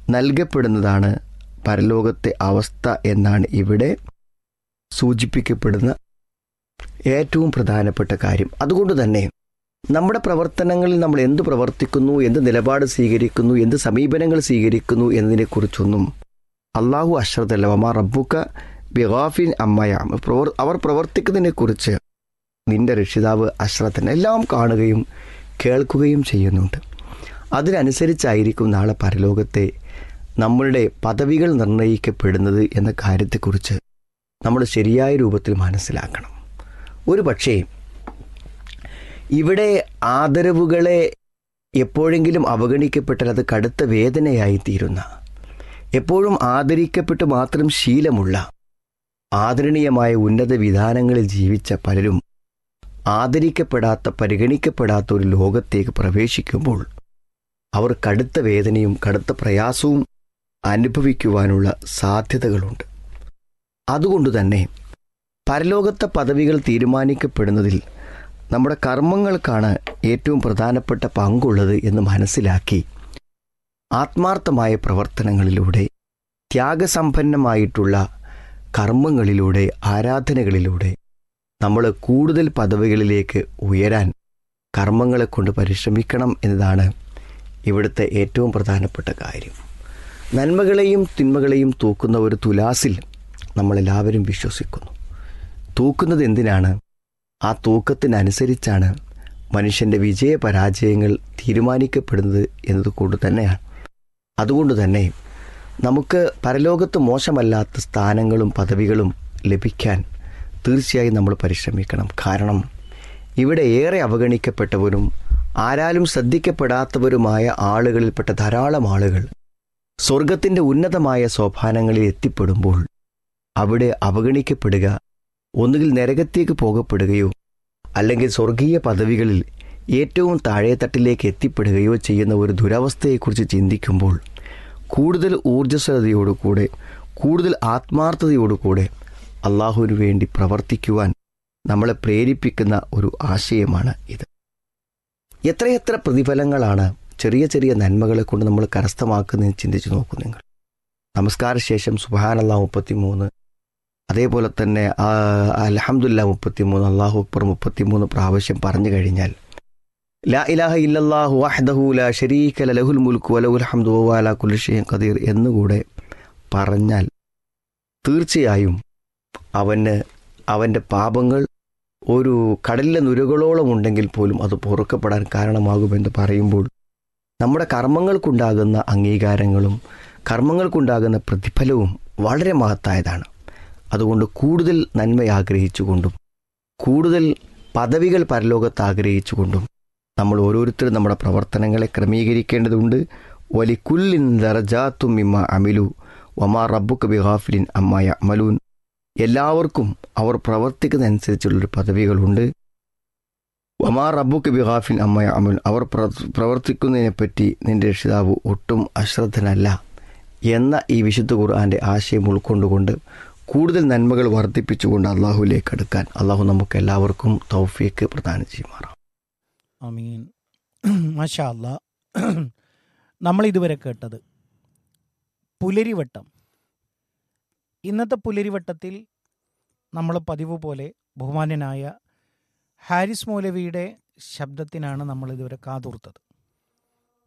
നൽകപ്പെടുന്നതാണ് പരലോകത്തെ അവസ്ഥ എന്നാണ് ഇവിടെ സൂചിപ്പിക്കപ്പെടുന്ന ഏറ്റവും പ്രധാനപ്പെട്ട കാര്യം അതുകൊണ്ട് തന്നെ നമ്മുടെ പ്രവർത്തനങ്ങളിൽ നമ്മൾ എന്ത് പ്രവർത്തിക്കുന്നു എന്ത് നിലപാട് സ്വീകരിക്കുന്നു എന്ത് സമീപനങ്ങൾ സ്വീകരിക്കുന്നു എന്നതിനെക്കുറിച്ചൊന്നും അള്ളാഹു അശ്രദ്ധല്ല വമാ റബ്ബുക്ക ബിഗാഫിൻ അമ്മയാം പ്രവർ അവർ പ്രവർത്തിക്കുന്നതിനെക്കുറിച്ച് നിന്റെ രക്ഷിതാവ് അശ്രദ്ധൻ എല്ലാം കാണുകയും കേൾക്കുകയും ചെയ്യുന്നുണ്ട് അതിനനുസരിച്ചായിരിക്കും നാളെ പരലോകത്തെ നമ്മളുടെ പദവികൾ നിർണ്ണയിക്കപ്പെടുന്നത് എന്ന കാര്യത്തെക്കുറിച്ച് നമ്മൾ ശരിയായ രൂപത്തിൽ മനസ്സിലാക്കണം ഒരു പക്ഷേ ഇവിടെ ആദരവുകളെ എപ്പോഴെങ്കിലും അവഗണിക്കപ്പെട്ടാൽ അത് കടുത്ത വേദനയായി തീരുന്ന എപ്പോഴും ആദരിക്കപ്പെട്ട് മാത്രം ശീലമുള്ള ആദരണീയമായ ഉന്നത വിധാനങ്ങളിൽ ജീവിച്ച പലരും ആദരിക്കപ്പെടാത്ത പരിഗണിക്കപ്പെടാത്ത ഒരു ലോകത്തേക്ക് പ്രവേശിക്കുമ്പോൾ അവർ കടുത്ത വേദനയും കടുത്ത പ്രയാസവും അനുഭവിക്കുവാനുള്ള സാധ്യതകളുണ്ട് അതുകൊണ്ട് തന്നെ പരലോകത്തെ പദവികൾ തീരുമാനിക്കപ്പെടുന്നതിൽ നമ്മുടെ കർമ്മങ്ങൾക്കാണ് ഏറ്റവും പ്രധാനപ്പെട്ട പങ്കുള്ളത് എന്ന് മനസ്സിലാക്കി ആത്മാർത്ഥമായ പ്രവർത്തനങ്ങളിലൂടെ ത്യാഗസമ്പന്നമായിട്ടുള്ള കർമ്മങ്ങളിലൂടെ ആരാധനകളിലൂടെ നമ്മൾ കൂടുതൽ പദവികളിലേക്ക് ഉയരാൻ കർമ്മങ്ങളെ കൊണ്ട് പരിശ്രമിക്കണം എന്നതാണ് ഇവിടുത്തെ ഏറ്റവും പ്രധാനപ്പെട്ട കാര്യം നന്മകളെയും തിന്മകളെയും തൂക്കുന്ന ഒരു തുലാസിൽ നമ്മളെല്ലാവരും വിശ്വസിക്കുന്നു തൂക്കുന്നത് എന്തിനാണ് ആ തൂക്കത്തിനനുസരിച്ചാണ് മനുഷ്യൻ്റെ വിജയപരാജയങ്ങൾ തീരുമാനിക്കപ്പെടുന്നത് എന്നതുകൊണ്ട് തന്നെയാണ് അതുകൊണ്ട് തന്നെ നമുക്ക് പരലോകത്ത് മോശമല്ലാത്ത സ്ഥാനങ്ങളും പദവികളും ലഭിക്കാൻ തീർച്ചയായും നമ്മൾ പരിശ്രമിക്കണം കാരണം ഇവിടെ ഏറെ അവഗണിക്കപ്പെട്ടവരും ആരാലും ശ്രദ്ധിക്കപ്പെടാത്തവരുമായ ആളുകളിൽപ്പെട്ട ധാരാളം ആളുകൾ സ്വർഗത്തിൻ്റെ ഉന്നതമായ സോപാനങ്ങളിൽ എത്തിപ്പെടുമ്പോൾ അവിടെ അവഗണിക്കപ്പെടുക ഒന്നുകിൽ നരകത്തേക്ക് പോകപ്പെടുകയോ അല്ലെങ്കിൽ സ്വർഗീയ പദവികളിൽ ഏറ്റവും താഴെത്തട്ടിലേക്ക് എത്തിപ്പെടുകയോ ചെയ്യുന്ന ഒരു ദുരവസ്ഥയെക്കുറിച്ച് ചിന്തിക്കുമ്പോൾ കൂടുതൽ ഊർജ്ജസ്വലതയോടുകൂടെ കൂടുതൽ ആത്മാർത്ഥതയോടുകൂടെ അള്ളാഹുവിനു വേണ്ടി പ്രവർത്തിക്കുവാൻ നമ്മളെ പ്രേരിപ്പിക്കുന്ന ഒരു ആശയമാണ് ഇത് എത്രയെത്ര പ്രതിഫലങ്ങളാണ് ചെറിയ ചെറിയ നന്മകളെ കൊണ്ട് നമ്മൾ കരസ്ഥമാക്കുന്നതെന്ന് ചിന്തിച്ചു നോക്കൂ നിങ്ങൾ നമസ്കാരശേഷം സുബാനല്ലാ മുപ്പത്തിമൂന്ന് അതേപോലെ തന്നെ അലഹമുല്ല മുപ്പത്തിമൂന്ന് അള്ളാഹു അക്ബർ മുപ്പത്തിമൂന്ന് പ്രാവശ്യം പറഞ്ഞു കഴിഞ്ഞാൽ ലാ ഇലാഹ ഇല്ലല്ലാഹു വഹ്ദഹു ലാ ശരീക ലഹുൽ മുൽക്കു വലഹുൽ ഹംദു വഅലാ കുല്ലി ഷൈഇൻ ഖദീർ എന്നുകൂടെ പറഞ്ഞാൽ തീർച്ചയായും അവന് അവൻ്റെ പാപങ്ങൾ ഒരു കടലിലെ നുരകളോളം ഉണ്ടെങ്കിൽ പോലും അത് പൊറുക്കപ്പെടാൻ കാരണമാകുമെന്ന് പറയുമ്പോൾ നമ്മുടെ കർമ്മങ്ങൾക്കുണ്ടാകുന്ന അംഗീകാരങ്ങളും കർമ്മങ്ങൾക്കുണ്ടാകുന്ന പ്രതിഫലവും വളരെ മഹത്തായതാണ് അതുകൊണ്ട് കൂടുതൽ നന്മ ആഗ്രഹിച്ചുകൊണ്ടും കൂടുതൽ പദവികൾ പരലോകത്ത് ആഗ്രഹിച്ചുകൊണ്ടും നമ്മൾ ഓരോരുത്തരും നമ്മുടെ പ്രവർത്തനങ്ങളെ ക്രമീകരിക്കേണ്ടതുണ്ട് വലിക്കുല്ലിൻ ദർജാത്തും ഇമ്മ അമിലു വമാ റബ്ബുക്ക് ബിഹാഫിലിൻ അമ്മായ അമലൂൻ എല്ലാവർക്കും അവർ പ്രവർത്തിക്കുന്നതനുസരിച്ചുള്ളൊരു പദവികളുണ്ട് വമാ റബ്ബുക്ക് ബിഹാഫിൻ അമ്മയ അമൽ അവർ പ്രവർത്തിക്കുന്നതിനെപ്പറ്റി നിന്റെ രക്ഷിതാവ് ഒട്ടും അശ്രദ്ധനല്ല എന്ന ഈ വിശുദ്ധ ഖുർആാൻ്റെ ആശയം ഉൾക്കൊണ്ടുകൊണ്ട് കൂടുതൽ നന്മകൾ വർദ്ധിപ്പിച്ചുകൊണ്ട് അള്ളാഹുലേക്ക് അടുക്കാൻ അള്ളാഹു നമുക്ക് എല്ലാവർക്കും തൗഫീക്ക് പ്രദാനം ചെയ്യുമാറാം അമീൻ മാഷാ അല്ലാ നമ്മൾ ഇതുവരെ കേട്ടത് പുലരിവട്ടം ഇന്നത്തെ പുലരിവട്ടത്തിൽ നമ്മൾ പതിവ് പോലെ ബഹുമാന്യനായ ഹാരിസ് മൗലവിയുടെ ശബ്ദത്തിനാണ് നമ്മൾ ഇതുവരെ കാതോർത്തത്